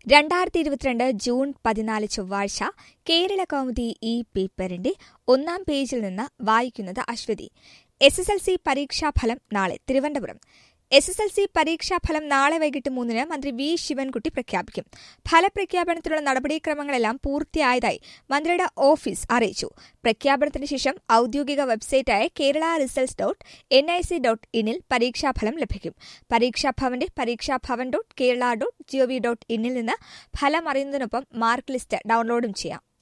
രണ്ടായിരത്തി ഇരുപത്തിരണ്ട് ജൂൺ പതിനാല് ചൊവ്വാഴ്ച കേരള കൗമുദി ഈ പേപ്പറിന്റെ ഒന്നാം പേജിൽ നിന്ന് വായിക്കുന്നത് Aswathy S S L C പരീക്ഷാഫലം നാളെ Thiruvananthapuram S S L C പരീക്ഷാഫലം നാളെ വൈകിട്ട് മൂന്നിന് മന്ത്രി വി ശിവൻകുട്ടി പ്രഖ്യാപിക്കും ഫലപ്രഖ്യാപനത്തിനുള്ള നടപടിക്രമങ്ങളെല്ലാം പൂർത്തിയായതായി മന്ത്രിയുടെ ഓഫീസ് അറിയിച്ചു പ്രഖ്യാപനത്തിന് ശേഷം ഔദ്യോഗിക വെബ്സൈറ്റായ Kerala results dot N I C dot ഇനിൽ പരീക്ഷാഫലം ലഭിക്കും പരീക്ഷാഭവന്റെ Pareekshabhavan dot Kerala dot G O V dot ഇന്നിൽ നിന്ന് ഫലം അറിയുന്നതിനൊപ്പം മാർക്ക് ലിസ്റ്റ് ഡൌൺലോഡും ചെയ്യാം